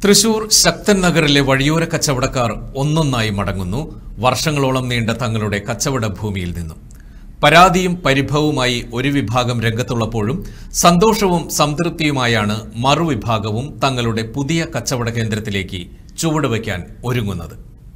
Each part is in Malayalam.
തൃശൂർ ശക്തൻ നഗറിലെ വഴിയോര കച്ചവടക്കാർ ഒന്നൊന്നായി മടങ്ങുന്നു വർഷങ്ങളോളം നീണ്ട തങ്ങളുടെ കച്ചവട ഭൂമിയിൽ നിന്നും പരാതിയും പരിഭവവുമായി ഒരു വിഭാഗം രംഗത്തുള്ളപ്പോഴും സന്തോഷവും സംതൃപ്തിയുമായാണ് മറുവിഭാഗവും തങ്ങളുടെ പുതിയ കച്ചവട കേന്ദ്രത്തിലേക്ക് ചുവടുവയ്ക്കാൻ ഒരുങ്ങുന്നത്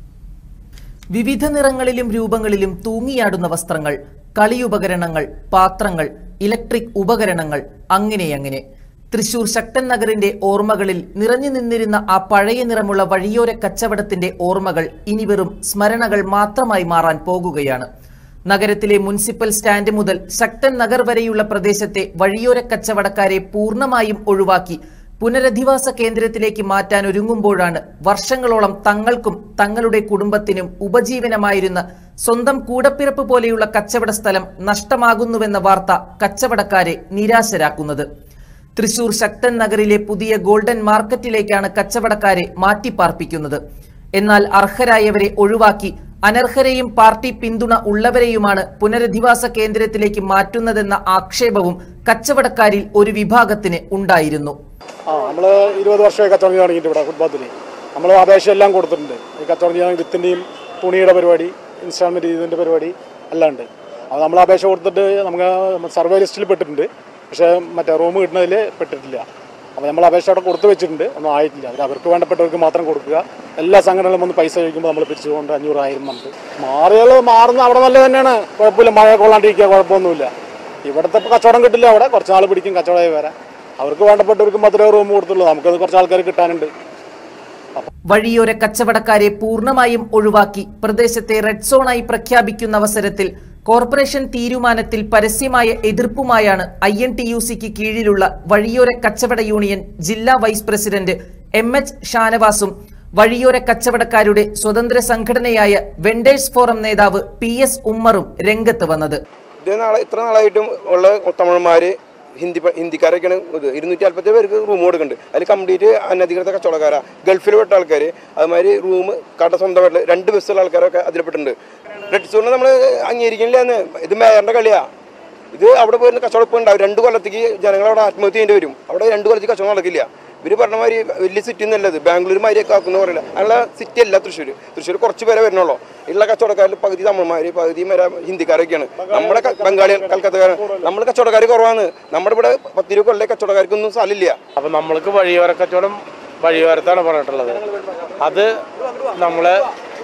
വിവിധ നിറങ്ങളിലും രൂപങ്ങളിലും തൂങ്ങിയാടുന്ന വസ്ത്രങ്ങൾ കളിയുപകരണങ്ങൾ പാത്രങ്ങൾ ഇലക്ട്രിക് ഉപകരണങ്ങൾ അങ്ങനെ അങ്ങനെ തൃശൂർ ശക്തൻ നഗറിന്റെ ഓർമ്മകളിൽ നിറഞ്ഞു നിന്നിരുന്ന ആ പഴയ നിറമുള്ള വഴിയോര കച്ചവടത്തിന്റെ ഓർമ്മകൾ ഇനി വെറും സ്മരണകൾ മാത്രമായി മാറാൻ പോകുകയാണ് നഗരത്തിലെ മുനിസിപ്പൽ സ്റ്റാൻഡ് മുതൽ ശക്തൻ നഗർ വരെയുള്ള പ്രദേശത്തെ വഴിയോര കച്ചവടക്കാരെ പൂർണ്ണമായും ഒഴിവാക്കി പുനരധിവാസ കേന്ദ്രത്തിലേക്ക് മാറ്റാൻ ഒരുങ്ങുമ്പോഴാണ് വർഷങ്ങളോളം തങ്ങൾക്കും തങ്ങളുടെ കുടുംബത്തിനും ഉപജീവനമായിരുന്ന സ്വന്തം കൂടപ്പിറപ്പ് പോലെയുള്ള കച്ചവട സ്ഥലം നഷ്ടമാകുന്നുവെന്ന വാർത്ത കച്ചവടക്കാരെ നിരാശരാക്കുന്നത് തൃശൂർ ശക്തൻ നഗറിലെ പുതിയ ഗോൾഡൻ മാർക്കറ്റിലേക്കാണ് കച്ചവടക്കാരെ മാറ്റിപ്പാർപ്പിക്കുന്നത് എന്നാൽ അർഹരായവരെ ഒഴിവാക്കി അനർഹരെയും പാർട്ടി പിന്തുണ ഉള്ളവരെയുമാണ് പുനരധിവാസ കേന്ദ്രത്തിലേക്ക് മാറ്റുന്നതെന്ന ആക്ഷേപവും കച്ചവടക്കാരിൽ ഒരു വിഭാഗത്തിന് ഉണ്ടായിരുന്നു ആ നമ്മൾ ഇരുപത് വർഷമായി കച്ചവടം ചെയ്യാൻ തുടങ്ങിയിട്ട് ഇവിടെ ഫുട്ബോത്തിൽ നമ്മൾ അപേക്ഷ എല്ലാം കൊടുത്തിട്ടുണ്ട് ഈ കച്ചവടം ചെയ്യാൻ വിത്തിൻ്റെയും തുണിയുടെ പരിപാടി ഇൻസ്റ്റാൾമെൻറ്റ് ചെയ്തതിൻ്റെ പരിപാടി എല്ലാം ഉണ്ട് അത് നമ്മൾ അപേക്ഷ കൊടുത്തിട്ട് നമുക്ക് സർവേ ലിസ്റ്റിൽ പെട്ടിട്ടുണ്ട് പക്ഷേ മറ്റേ റൂം കിട്ടുന്നതിൽ പെട്ടിട്ടില്ല അപ്പോൾ നമ്മൾ അപേക്ഷ അവിടെ കൊടുത്തു വെച്ചിട്ടുണ്ട് ഒന്നും ആയിട്ടില്ല അവർ അവർക്ക് വേണ്ടപ്പെട്ടവർക്ക് മാത്രം കൊടുക്കുക എല്ലാ സംഘടനകളും ഒന്ന് പൈസ ചോദിക്കുമ്പോൾ നമ്മൾ പിരിച്ചുകൊണ്ട് അഞ്ഞൂറായിരം നമുക്ക് മാറിയാൽ മാറുന്ന അവിടെ നല്ല തന്നെയാണ് കുഴപ്പമില്ല മഴ കൊള്ളാണ്ടിരിക്കുക കുഴപ്പമൊന്നുമില്ല ഇവിടുത്തെ ഇപ്പോൾ കച്ചവടം കിട്ടില്ല അവിടെ കുറച്ച് നാൾ പിടിക്കും കച്ചവടമായി വരാൻ അവർക്ക് വേണ്ടപ്പെട്ടവർക്ക് മാത്രമേ റൂം കൊടുത്തുള്ളൂ നമുക്കത് കുറച്ച് ആൾക്കാർ കിട്ടാനുണ്ട് വഴിയോര കച്ചവടക്കാരെ പൂർണ്ണമായും ഒഴിവാക്കി പ്രദേശത്തെ റെഡ് സോണായി പ്രഖ്യാപിക്കുന്ന അവസരത്തിൽ കോർപ്പറേഷൻ തീരുമാനത്തിൽ പരസ്യമായ എതിർപ്പുമായാണ് ഐ എൻ ടി യു സിക്ക് കീഴിലുള്ള വഴിയോര കച്ചവട യൂണിയൻ ജില്ലാ വൈസ് പ്രസിഡന്റ് എം എച്ച് ഷാനവാസും വഴിയോര കച്ചവടക്കാരുടെ സ്വതന്ത്ര സംഘടനയായ വെണ്ടേഴ്സ് ഫോറം നേതാവ് പി എസ് ഉമ്മറും രംഗത്ത് വന്നത് ഇത് നാളെ ഇത്ര നാളായിട്ടും ഉള്ള തമിഴന്മാര് ഹിന്ദി പ- ഹിന്ദിക്കാരൊക്കെയാണ് ഇത് ഇരുന്നൂറ്റി നാൽപ്പത്തി പേർക്ക് റൂം കൊടുക്കുന്നുണ്ട് അതിൽ കംപ്ലീറ്റ് അനധികൃത കച്ചവടക്കാരാ ഗൾഫിൽ പെട്ട ആൾക്കാർ അതുമാതിരി റൂം കട സ്വന്തമായിട്ട് രണ്ട് ബസ്സുള്ള ആൾക്കാരൊക്കെ അതിൽ പെട്ടിട്ടുണ്ട് റെഡ് സോണിനെ നമ്മൾ അംഗീകരിക്കുന്നില്ല എന്ന് ഇത് മേയറിന്റെ കളിയാ ഇത് അവിടെ പോയിരുന്ന കച്ചവടം ഇപ്പോൾ ഉണ്ടാവും രണ്ട് കൊല്ലത്തേക്ക് ജനങ്ങൾ അവിടെ ആത്മഹത്യ ചെയ്യേണ്ടി വരും അവിടെ രണ്ട് കൊല്ലത്തേക്ക് കച്ചവടം നടക്കില്ല ഇവർ പറഞ്ഞ മാതിരി വലിയ സിറ്റി ഒന്നല്ലത് ബാംഗ്ലൂർ മാതിരിയൊക്കെ ആക്കുന്ന പറയില്ല അങ്ങനെയുള്ള സിറ്റി അല്ല തൃശ്ശൂർ തൃശ്ശൂർ കുറച്ച് പേരെ വരുന്നുള്ളൂ ഉള്ള കച്ചവടക്കാരിൽ പകുതി തമിഴ്മാര് പകുതി വരെ ഹിന്ദിക്കാരൊക്കെയാണ് നമ്മുടെ ക- ബംഗാളി കൽക്കത്തക്കാർ നമ്മൾ കച്ചവടക്കാർ കുറവാണ് നമ്മുടെ ഇവിടെ പത്തിരു കൊല്ലം കച്ചവടക്കാർക്കൊന്നും സ്ഥലമില്ല അപ്പം നമ്മൾക്ക് വഴിയോര കച്ചവടം വഴിയോരത്താണ് പറഞ്ഞിട്ടുള്ളത് അത് നമ്മളെ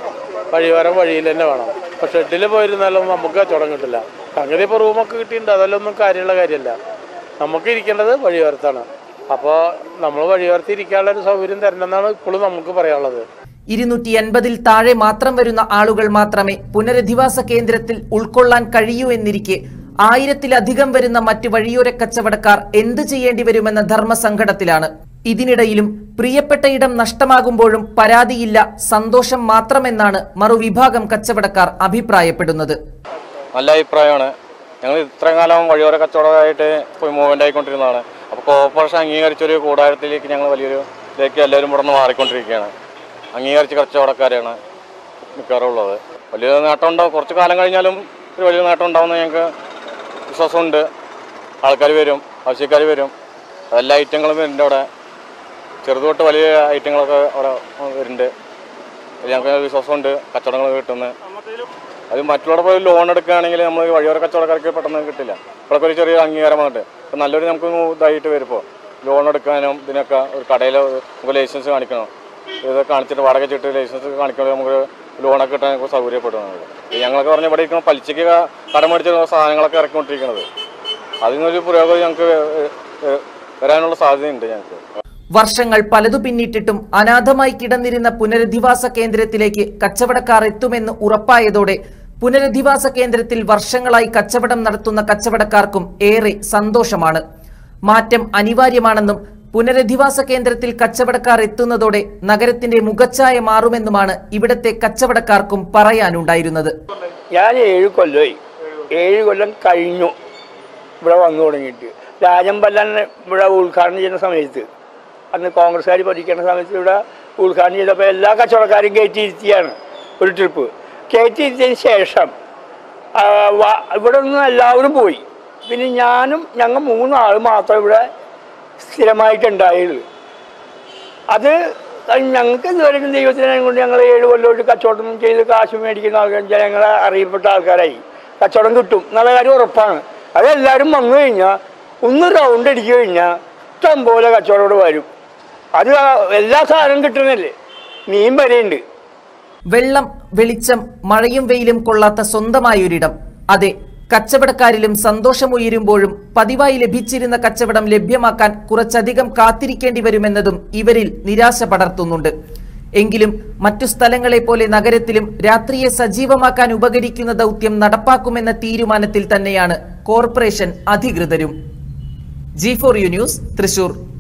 വഴിയോരം വഴിയിൽ തന്നെ വേണം ഇപ്പം ഷെഡിൽ പോയിരുന്നാലും നമുക്ക് കച്ചവടം കിട്ടില്ല സംഗതി ഇപ്പോൾ റൂമൊക്കെ കിട്ടിയിട്ടുണ്ട് അതെല്ലാം ഒന്നും കാര്യമുള്ള കാര്യമല്ല നമുക്ക് ഇരിക്കേണ്ടത് വഴിയോരത്താണ് അപ്പോൾ നമ്മൾ വഴിയോരത്ത് ഇരിക്കാനുള്ള ഒരു സൗകര്യം തരണമെന്നാണ് ഇപ്പോഴും നമുക്ക് പറയാനുള്ളത് ഇരുന്നൂറ്റി എൺപതിൽ താഴെ മാത്രം വരുന്ന ആളുകൾ മാത്രമേ പുനരധിവാസ കേന്ദ്രത്തിൽ ഉൾക്കൊള്ളാൻ കഴിയൂ എന്നിരിക്കെ ആയിരത്തിലധികം വരുന്ന മറ്റ് വഴിയോര കച്ചവടക്കാർ എന്ത് ചെയ്യേണ്ടി വരുമെന്ന ധർമ്മസങ്കടത്തിലാണ് ഇതിനിടയിലും പ്രിയപ്പെട്ട ഇടം നഷ്ടമാകുമ്പോഴും പരാതിയില്ല സന്തോഷം മാത്രമെന്നാണ് മറുവിഭാഗം കച്ചവടക്കാർ അഭിപ്രായപ്പെടുന്നത് നല്ല അഭിപ്രായമാണ് ഞങ്ങൾ ഇത്രയും കാലം വഴിയോര കച്ചവടമായിട്ട് പോയി മൂവ്മെൻ്റ് ആയിക്കൊണ്ടിരുന്നതാണ് അപ്പോൾ കോർപ്പറേഷൻ അംഗീകരിച്ചൊരു കൂടാരത്തിലേക്ക് ഞങ്ങൾ വലിയൊരു ഇതിലേക്ക് എല്ലാവരും ഇവിടെ നിന്ന് മാറിക്കൊണ്ടിരിക്കുകയാണ് അംഗീകരിച്ച കച്ചവടക്കാരാണ് മിക്കവാറും ഉള്ളത് വലിയ നേട്ടം ഉണ്ടാവും കുറച്ച് കാലം കഴിഞ്ഞാലും ഒരു വലിയ നേട്ടം ഉണ്ടാവുമെന്ന് ഞങ്ങൾക്ക് വിശ്വാസമുണ്ട് ആൾക്കാർ വരും ആവശ്യക്കാർ വരും എല്ലാ ഐറ്റങ്ങളും വരുന്നുണ്ട് അവിടെ ചെറുത് തൊട്ട് വലിയ ഐറ്റങ്ങളൊക്കെ അവിടെ വരുന്നുണ്ട് ഞങ്ങൾക്ക് വിശ്വാസമുണ്ട് കച്ചവടങ്ങൾ കിട്ടുന്നത് അത് മറ്റുള്ളവരുടെ പോയി ലോൺ എടുക്കുകയാണെങ്കിൽ നമ്മൾ വഴിയോര കച്ചവടക്കാർക്ക് പെട്ടെന്ന് കിട്ടില്ല ഇപ്പോഴൊക്കെ ഒരു ചെറിയ അംഗീകാരം വന്നിട്ട് ഇപ്പം നല്ലൊരു നമുക്ക് ഇതായിട്ട് വരുമ്പോൾ ലോൺ എടുക്കാനും ഇതിനൊക്കെ ഒരു കടയിൽ നമുക്ക് ലൈസൻസ് കാണിക്കണം ഇത് കാണിച്ചിട്ട് വാടക ചിട്ട് ലൈസൻസ് കാണിക്കുമ്പോൾ നമുക്ക് ലോണൊക്കെ കിട്ടാൻ നമുക്ക് സൗകര്യപ്പെടുന്നത് ഞങ്ങളൊക്കെ പറഞ്ഞ ഇവിടെ ഇരിക്കുന്ന പലിശയ്ക്ക് കടം മേടിച്ച സാധനങ്ങളൊക്കെ ഇറക്കിക്കൊണ്ടിരിക്കുന്നത് അതിനൊരു പുരോഗതി ഞങ്ങൾക്ക് ഏ, ഏ, വരാനുള്ള സാധ്യതയുണ്ട് ഞങ്ങൾക്ക് വർഷങ്ങൾ പലതു പിന്നിട്ടിട്ടും അനാഥമായി കിടന്നിരുന്ന പുനരധിവാസ കേന്ദ്രത്തിലേക്ക് കച്ചവടക്കാർ എത്തുമെന്ന് ഉറപ്പായതോടെ പുനരധിവാസ കേന്ദ്രത്തിൽ വർഷങ്ങളായി കച്ചവടം നടത്തുന്ന കച്ചവടക്കാർക്കും ഏറെ സന്തോഷമാണ് മാറ്റം അനിവാര്യമാണെന്നും പുനരധിവാസ കേന്ദ്രത്തിൽ കച്ചവടക്കാർ എത്തുന്നതോടെ നഗരത്തിന്റെ മുഖച്ഛായ മാറുമെന്നുമാണ് ഇവിടത്തെ കച്ചവടക്കാർക്കും പറയാനുണ്ടായിരുന്നത് ഞാൻ ഏഴ് കൊല്ലമായി ഏഴ് കൊല്ലം കഴിഞ്ഞു ഇവിടെ വന്നു തുടങ്ങിയിട്ട് രാജമ്പല്ലൻ ഇവിടെ ഉദ്ഘാടനം ചെയ്യുന്ന സമയത്ത് അന്ന് കോൺഗ്രസ്സുകാർ ഭരിക്കുന്ന സമയത്ത് ഇവിടെ ഉദ്ഘാടനം ചെയ്തപ്പോൾ എല്ലാ കച്ചവടക്കാരും കയറ്റിയിരുത്തിയാണ് ഒരു ട്രിപ്പ് കയറ്റിയിരുത്തിയതിന് ശേഷം ആ, വ- ഇവിടെ നിന്ന് എല്ലാവരും പോയി പിന്നെ ഞാനും ഞങ്ങൾ മൂന്നാൾ മാത്രം ഇവിടെ സ്ഥിരമായിട്ടുണ്ടായുള്ളൂ അത് കാരണം ഞങ്ങൾക്ക് ഇതുവരെയും ദൈവത്തിനെ കൊണ്ട് ഞങ്ങൾ ഏഴ് കൊല്ലമായിട്ട് കച്ചവടം ചെയ്ത് കാശ് മേടിക്കുന്ന ആൾക്കാർ ജനങ്ങളെ അറിയപ്പെട്ട ആൾക്കാരായി കച്ചവടം കിട്ടും എന്നുള്ള കാര്യം ഉറപ്പാണ് അതെല്ലാവരും വന്നു കഴിഞ്ഞാൽ ഒന്ന് റൗണ്ട് അടിച്ചു കഴിഞ്ഞാൽ ഇഷ്ടം പോലെ കച്ചവടം ഇവിടെ വരും അത് ആ എല്ലാ സാധനവും കിട്ടുന്നില്ലേ മീൻ വരെയുണ്ട് വെള്ളം വെളിച്ചം മഴയും വെയിലും കൊള്ളാത്ത സ്വന്തമായൊരിടം അതെ കച്ചവടക്കാരിലും സന്തോഷമുയരുമ്പോഴും പതിവായി ലഭിച്ചിരുന്ന കച്ചവടം ലഭ്യമാക്കാൻ കുറച്ചധികം കാത്തിരിക്കേണ്ടി വരുമെന്നതും ഇവരിൽ നിരാശ പടർത്തുന്നുണ്ട് എങ്കിലും മറ്റു സ്ഥലങ്ങളെ പോലെ നഗരത്തിലും രാത്രിയെ സജീവമാക്കാൻ ഉപകരിക്കുന്ന ദൗത്യം നടപ്പാക്കുമെന്ന തീരുമാനത്തിൽ തന്നെയാണ് കോർപ്പറേഷൻ അധികൃതരും G four U news Thrissur